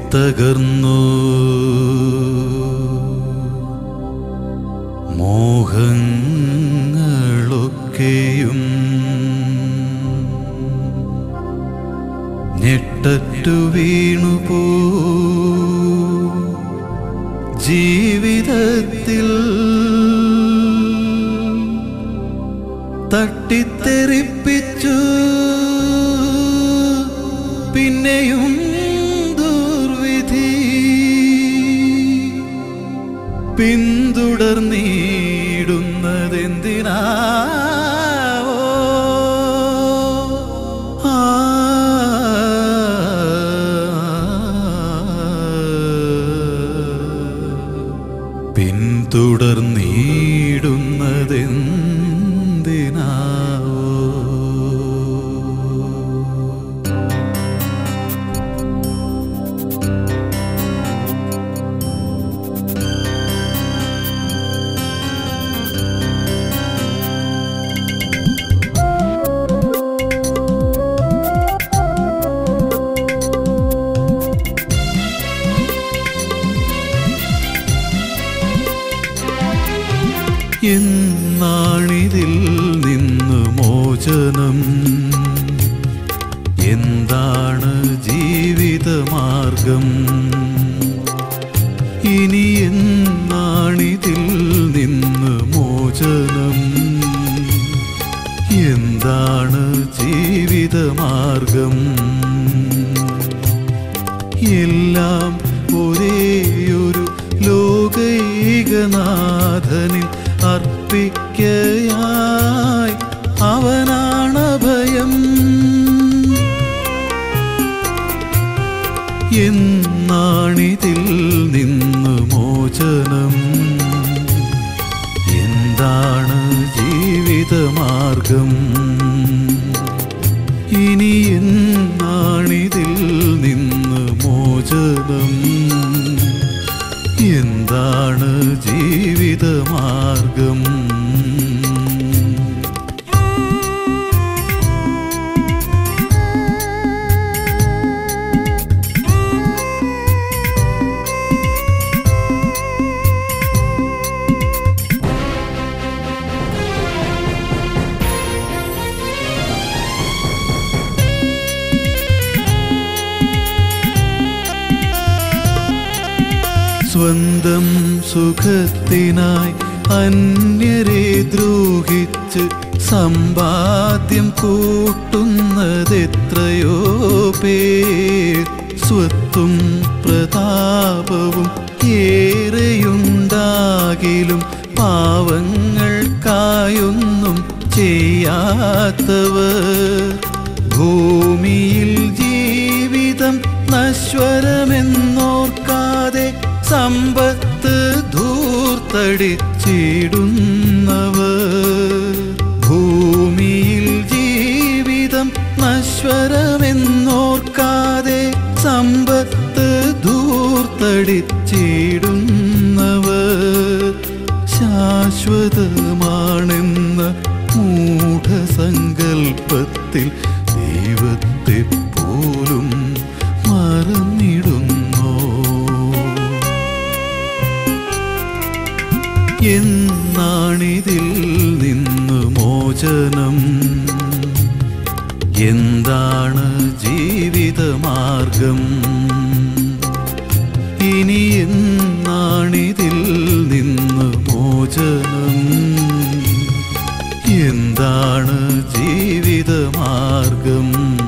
തകർന്നു മോഹങ്ങളൊക്കെയും ഞെട്ടറ്റു വീണുപോ ജീവിതത്തിൽ തട്ടിത്തെറിപ്പിച്ചു പിന്നെയും ദുർവിധി പിന്തുടർന്നിടുന്നതെന്തിനാവോ ആ പിന്തുടർന്നിടുന്നതെന്തിനാവോ എന്നാണിതിൽ നിന്ന് മോചനം എന്താണ് ജീവിതമാർഗം ഇനി എന്നാണിതിൽ നിന്ന് മോചനം എന്താണ് ജീവിതമാർഗം എല്ലാം ഒരേയൊരു ലോകൈകനാഥനിൽ അർപ്പിക്കയായി അവനാണ് ഭയം എന്നാണിതിൽ നിന്ന് മോചനം എന്താണ് ജീവിതമാർഗം ഇനി എന്നാണിതിൽ നിന്ന് മോചനം എന്താണ് ജീവിതമാർഗം സ്വന്തം സുഖത്തിനായി അന്യരെ ദ്രോഹിച്ച് സമ്പാദ്യം കൂട്ടുന്നതെത്രയോ പേർ സ്വത്തും പ്രതാപവും ഏറെയുണ്ടാകിലും പാവങ്ങൾക്കായൊന്നും ചെയ്യാത്തവർ ഭൂമിയിൽ ജീവിതം നശ്വരമെന്നോർക്കാതെ സമ്പത്ത് ധൂർത്തടിച്ചിടുന്നവർ ഭൂമിയിൽ ജീവിതം നശ്വരമെന്നോർക്കാതെ സമ്പത്ത് ധൂർത്തടിച്ചിടുന്നവർ ശാശ്വതമാണെന്ന മൂഢസങ്കൽപ്പത്തിൽ ദൈവത്തെ പോലും മറന്നിടുന്നു എന്നാണിതിൽ നിന്ന് മോചനം എന്താണ് ജീവിതമാർഗം ഇനി എന്നാണിതിൽ നിന്ന് മോചനം എന്താണ് ജീവിതമാർഗം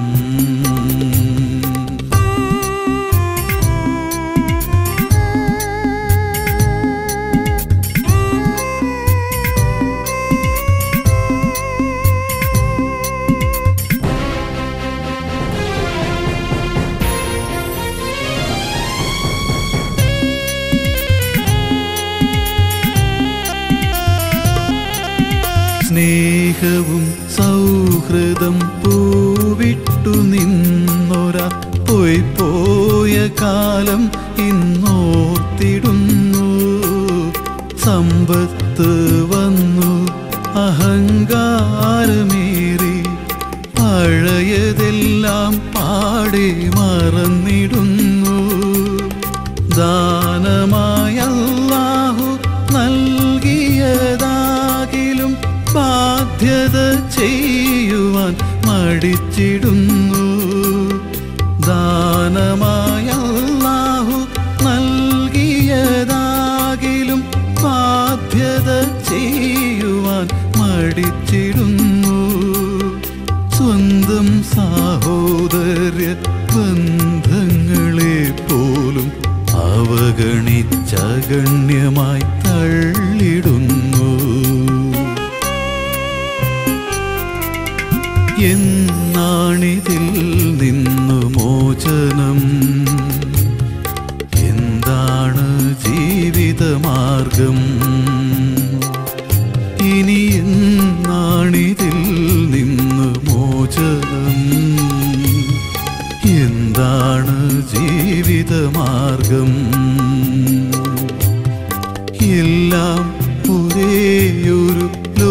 സ്നേഹവും സൗഹൃദം പൂവിട്ടു നിന്നൊര പോയി പോയ കാലം ഇന്നോർത്തിടുന്നു സമ്പത്ത് വന്നു അഹങ്കാരമേറി പഴയതെല്ലാം പാടെ മറന്നിടുന്നു ദാനമായ അല്ലാഹു നൽകിയതാകിലും ബാധ്യത ചെയ്യുവാൻ മടിച്ചിടുന്നു ദാനമായ അല്ലാഹു നൽകിയതാകിലും ബാധ്യത ചെയ്യുവാൻ മടിച്ചിടുന്നു സ്വന്തം സാഹോദര്യ ബന്ധങ്ങളെ പോലും അവഗണിച്ചഗണ്യമായി തള്ളിടുന്നു എന്നാണിതിൽ നിന്നു മോചനം എന്താണ് ജീവിതമാർഗം ഇനി എന്നാണിതിൽ നിന്ന് മോചനം എന്താണ് ജീവിതമാർഗം എല്ലാം ഒരേയൊരു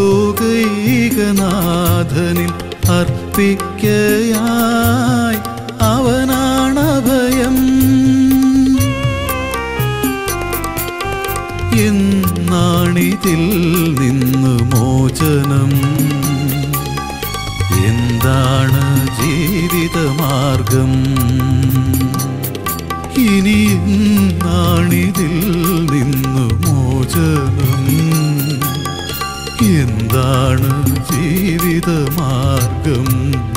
ലോകൈകനാഥനിൽ അർപ്പിക്കയായി അവനാണഭയം എന്നാണിതിൽ നിന്ന് മോചനം എന്താണ് ജീവിതമാർഗം ഇനി എന്നാണിതിൽ നിന്ന് മോചനം എന്താണ് ജീവിതമാർഗം